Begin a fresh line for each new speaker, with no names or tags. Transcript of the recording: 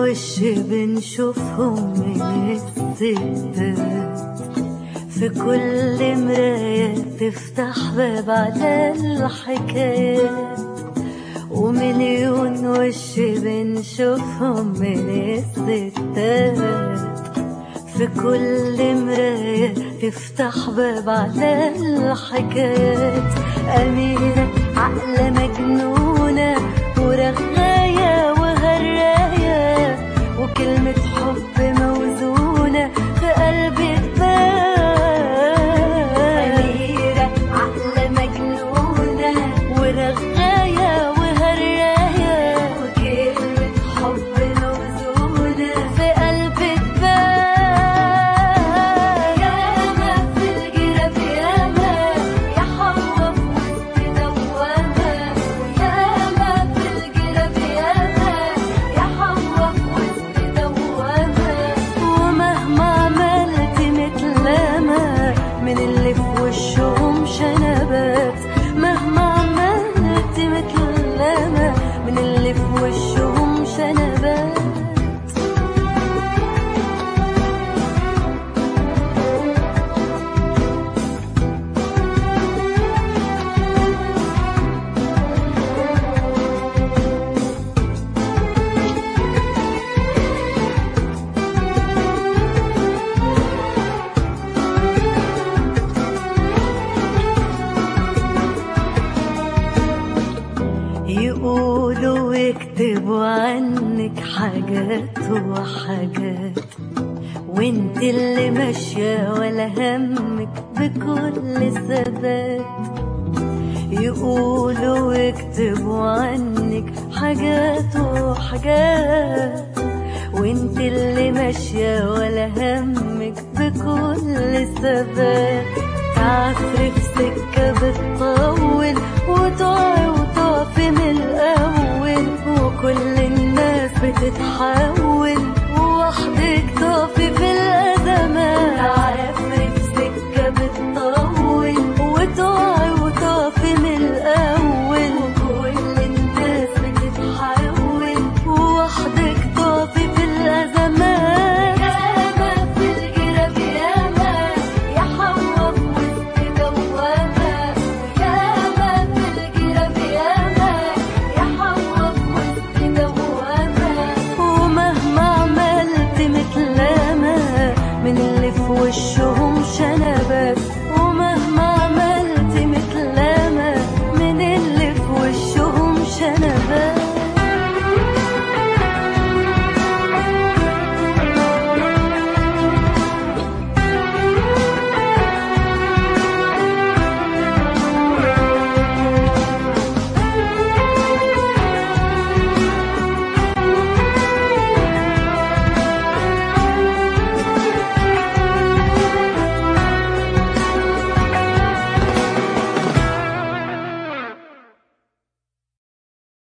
وش بنشوفهم من الستات في كل مراية تفتح باب على الحكايات ومليون وش بنشوفهم من الستات في كل مراية تفتح باب على الحكايات أميرة عقلة مجنونة ورغاية وهراية وكلمة حب موزونة في قلبي تبان أميرة عقلة مجنونة ورغاية وهراية وكلمة حب موزونة في قلبي تبان ياما في الجراب ياما يا حوا في وسط دوامة ياما في الجراب ياما يا حوا في وسط دوامة ومهما عملت متلامة من اللي في وشهم شنبات مهما عملت متلامة من اللي في وشهم شنبات يقولوا ويكتبوا عنك حاجات وحاجات وانت اللي ماشية ولا همك بكل ثبات يقولوا ويكتبوا عنك حاجات وحاجات وانت اللي ماشية ولا همك بكل ثبات تعفري في سكة بتطول وتقعي وتقفي من الأول وكل الناس بتتحول